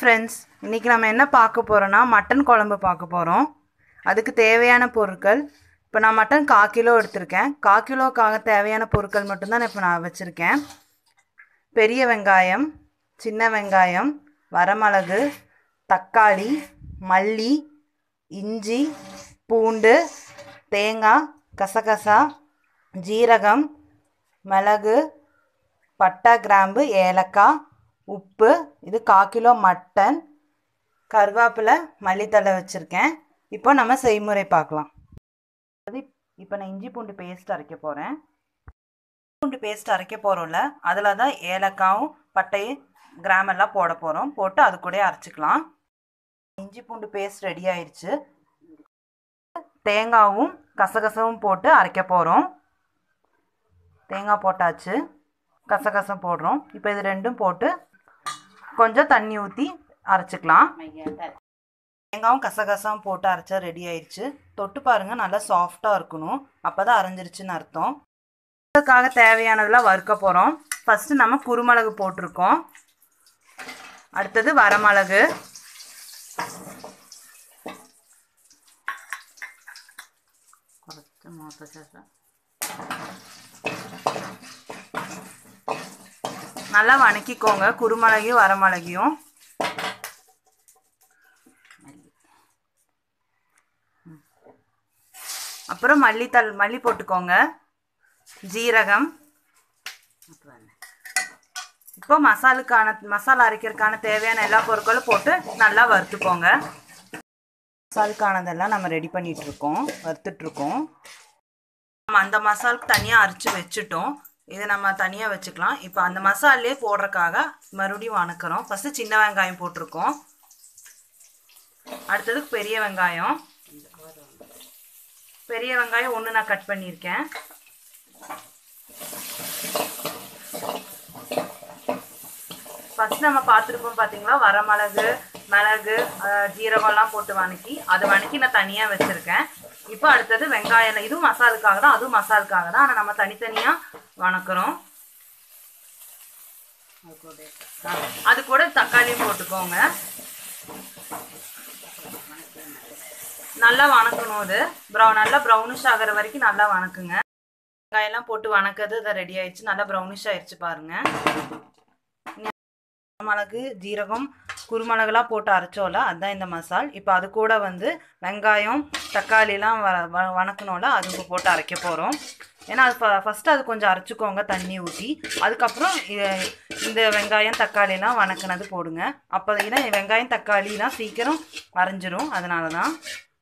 friends இன்றைக்கி நம்ம என்ன பார்க்க போகிறோன்னா மட்டன் குழம்பு பார்க்க போகிறோம் அதுக்கு தேவையான பொருட்கள் இப்போ நான் மட்டன் கா கிலோ எடுத்திருக்கேன் கா கிலோக்காக தேவையான பொருட்கள் மட்டும்தான் இப்போ நான் வச்சுருக்கேன் பெரிய வெங்காயம் சின்ன வெங்காயம் வரமிளகு தக்காளி மல்லி இஞ்சி பூண்டு தேங்காய் கசகசா ஜீரகம் மிளகு பட்டை கிராம்பு ஏலக்காய் உப்பு இது கா கிலோ மட்டன் கருவேப்பிலை மல்லித்தழை வச்சுருக்கேன் இப்போ நம்ம செய்முறை பார்க்கலாம் அது இப்போ நான் இஞ்சி பூண்டு பேஸ்ட் அரைக்க போகிறேன் பூண்டு பேஸ்ட் அரைக்க போகிறோம்ல அதில் தான் ஏலக்காயும் பட்டை கிராமெல்லாம் போட போகிறோம் போட்டு அது கூட அரைச்சிக்கலாம் இஞ்சி பூண்டு பேஸ்ட் ரெடி ஆயிடுச்சு தேங்காவும் கசகசவும் போட்டு அரைக்க போகிறோம் தேங்காய் போட்டாச்சு கசகசம் போடுறோம் இப்போ இது ரெண்டும் போட்டு கொஞ்சம் தண்ணி ஊற்றி அரைச்சிக்கலாம் தேங்காயும் கசகசம் போட்டு அரைச்சா ரெடி ஆயிடுச்சு தொட்டு பாருங்கள் நல்லா சாஃப்டாக இருக்கணும் அப்போ தான் அரைஞ்சிருச்சுன்னு அர்த்தம் அதுக்காக தேவையானதெல்லாம் வறுக்க போகிறோம் ஃபஸ்ட்டு நம்ம குருமிளகு போட்டிருக்கோம் அடுத்தது வரமிளகு കുറച്ച് മൂത്ത ശേഷം நல்லா வணக்கிக்கோங்க குருமிளகையும் வரமிளகையும் அப்புறம் மல்லித்தல் மல்லி போட்டுக்கோங்க ஜீரகம் இப்போ மசாலுக்கான மசாலா அரைக்கிறதுக்கான தேவையான எல்லா பொருட்களும் போட்டு நல்லா வறுத்துக்கோங்க மசாலுக்கானதெல்லாம் நம்ம ரெடி பண்ணிகிட்ருக்கோம் வறுத்துட்ருக்கோம் நம்ம அந்த மசாலுக்கு தனியாக அரைச்சி வச்சுட்டோம் இதை நம்ம தனியாக வச்சுக்கலாம் இப்போ அந்த மசாலே போடுறக்காக மறுபடியும் வணக்கிறோம் ஃபஸ்ட்டு சின்ன வெங்காயம் போட்டிருக்கோம் அடுத்தது பெரிய வெங்காயம் பெரிய வெங்காயம் ஒன்று நான் கட் பண்ணியிருக்கேன் ஃபஸ்ட் நம்ம பார்த்துருப்போம் பார்த்தீங்களா வரமிளகு மிளகு ஜீரகம்லாம் போட்டு வணக்கி அதை வணக்கி நான் தனியாக வச்சுருக்கேன் இப்போ அடுத்தது வெங்காயம் இதுவும் மசாலுக்காக தான் அதுவும் மசாலுக்காக தான் ஆனால் நம்ம தனித்தனியாக வணக்குறோம் அது கூட தக்காளியும் போட்டுக்கோங்க நல்லா வணக்கணும் அது ப்ரௌன் நல்லா ப்ரௌனிஷ் ஆகிற வரைக்கும் நல்லா வணக்குங்க வெங்காயம்லாம் போட்டு வணக்கிறது அதை ரெடி ஆயிடுச்சு நல்லா ப்ரௌனிஷ் ஆயிடுச்சு பாருங்க மிளகு ஜீரகம் குருமிளகுலாம் போட்டு அரைச்சோல அதுதான் இந்த மசால் இப்போ அது கூட வந்து வெங்காயம் தக்காளிலாம் வ வ வணக்கணும்ல அது போட்டு அரைக்க போகிறோம் ஏன்னா அது ஃபஸ்ட்டு அது கொஞ்சம் அரைச்சிக்கோங்க தண்ணி ஊற்றி அதுக்கப்புறம் இந்த வெங்காயம் தக்காளிலாம் வணக்கினது போடுங்க அப்போ ஏன்னா வெங்காயம் தக்காளிலாம் சீக்கிரம் அரைஞ்சிரும் அதனால தான்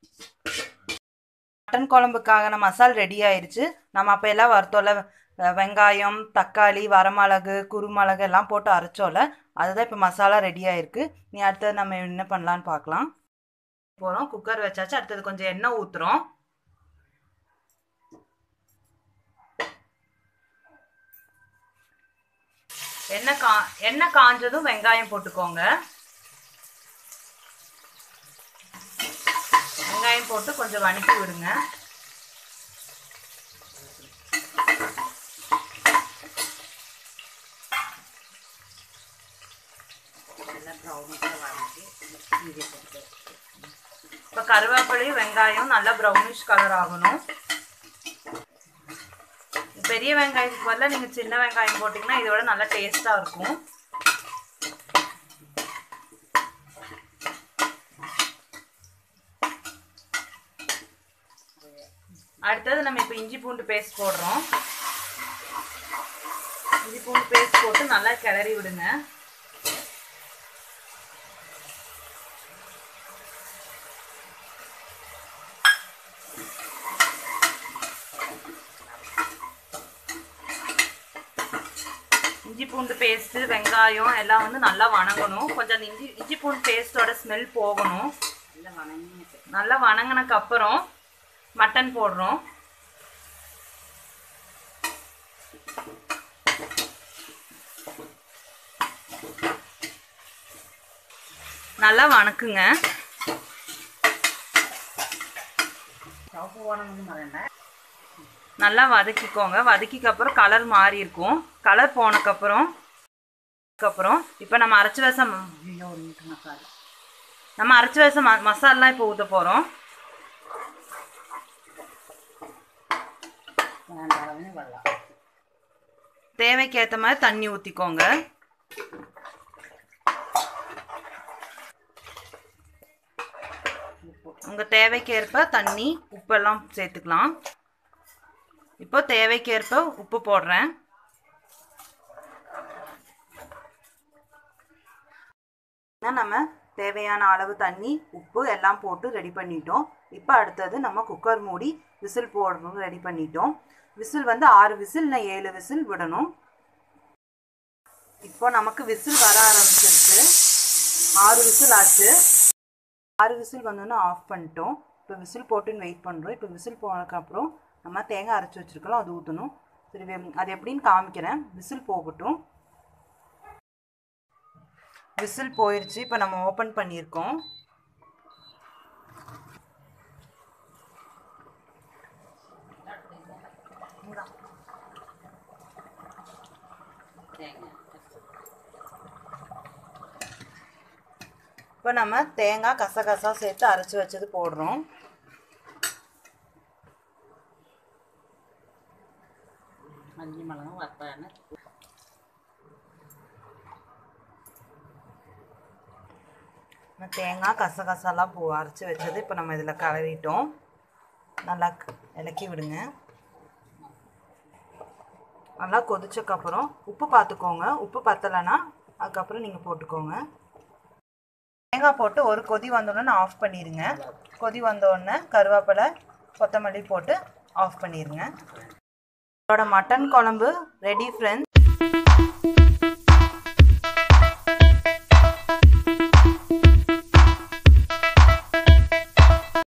மட்டன் குழம்புக்கான மசால் ரெடி ஆயிடுச்சு நம்ம அப்போ எல்லாம் வறுத்தோல வெங்காயம் தக்காளி வரமிளகு குருமிளகு எல்லாம் போட்டு அரைச்சோல அதுதான் இப்போ மசாலா ரெடி ஆயிருக்கு நீ அடுத்தது நம்ம என்ன பண்ணலான்னு பார்க்கலாம் போகிறோம் குக்கர் வச்சாச்சு அடுத்தது கொஞ்சம் எண்ணெய் ஊற்றுறோம் எண்ணெய் கா எண்ணெய் காஞ்சதும் வெங்காயம் போட்டுக்கோங்க வெங்காயம் போட்டு கொஞ்சம் வணக்கி விடுங்க இப்போ கருவேப்பிலையும் வெங்காயம் நல்லா ப்ரௌனிஷ் கலர் ஆகணும் பெரிய வெங்காயத்துக்கு பதிலாக நீங்கள் சின்ன வெங்காயம் போட்டிங்கன்னா இதோட நல்லா டேஸ்ட்டாக இருக்கும் அடுத்தது நம்ம இப்போ இஞ்சி பூண்டு பேஸ்ட் போடுறோம் இஞ்சி பூண்டு பேஸ்ட் போட்டு நல்லா கிளறி விடுங்க இஞ்சி பூண்டு பேஸ்ட்டு வெங்காயம் எல்லாம் வந்து நல்லா வணங்கணும் கொஞ்சம் அந்த இஞ்சி இஞ்சி பூண்டு பேஸ்ட்டோட ஸ்மெல் போகணும் நல்லா வணங்கினக்கு அப்புறம் மட்டன் போடுறோம் நல்லா வணக்குங்க நல்லா வதக்கிக்கோங்க வதக்கிக்கு அப்புறம் கலர் மாறி இருக்கும் கலர் போனக்கப்புறம் அதுக்கப்புறம் இப்போ நம்ம அரைச்சி வச்ச ம- ஐயோ, ஒரு நிமிஷம் மசாலா நம்ம அரைச்சி வச்ச ம மசாலா இப்போ ஊற்ற போகிறோம் தேவைக்கேற்ற மாதிரி தண்ணி ஊற்றிக்கோங்க உங்கள் தேவைக்கேற்ப தண்ணி உப்பெல்லாம் சேர்த்துக்கலாம் இப்போ தேவைக்கேற்ப உப்பு போடுறேன் நம்ம தேவையான அளவு தண்ணி உப்பு எல்லாம் போட்டு ரெடி பண்ணிட்டோம் இப்போ அடுத்தது நம்ம குக்கர் மூடி விசில் போடுறது ரெடி பண்ணிட்டோம் விசில் வந்து ஆறு விசில் இல்லை ஏழு விசில் விடணும் இப்போ நமக்கு விசில் வர ஆரம்பிச்சிருச்சு ஆறு விசில் ஆச்சு ஆறு விசில் வந்தோன்னே ஆஃப் பண்ணிட்டோம் இப்போ விசில் போட்டுன்னு வெயிட் பண்ணுறோம் இப்போ விசில் போனதுக்கப்புறம் நம்ம தேங்காய் அரைச்சி வச்சுருக்கோம் அது ஊற்றணும் சரி வே- அது எப்படின்னு காமிக்கிறேன் விசில் போகட்டும் விசில் போயிடுச்சு இப்போ நம்ம ஓப்பன் பண்ணியிருக்கோம் இப்போ நம்ம தேங்காய் கசகசா சேர்த்து அரைச்சி வச்சது போடுறோம் மஞ்சள் மிளகும் வத்தான நம்ம தேங்காய் கசகசாலாம் பூ அரைச்சி வச்சது இப்போ நம்ம இதில் கலரிட்டோம் நல்லா க- இலக்கி விடுங்க நல்லா கொதிச்சக்கப்புறம் உப்பு பார்த்துக்கோங்க உப்பு பத்தலைன்னா அதுக்கப்புறம் நீங்கள் போட்டுக்கோங்க தேங்காய் போட்டு ஒரு கொதி வந்தோடனே ஆஃப் பண்ணிடுங்க கொதி வந்தோடனே கருவேப்பிலை கொத்தமல்லி போட்டு ஆஃப் பண்ணிடுங்க இதோட மட்டன் குழம்பு ரெடி ஃப்ரெண்ட்ஸ்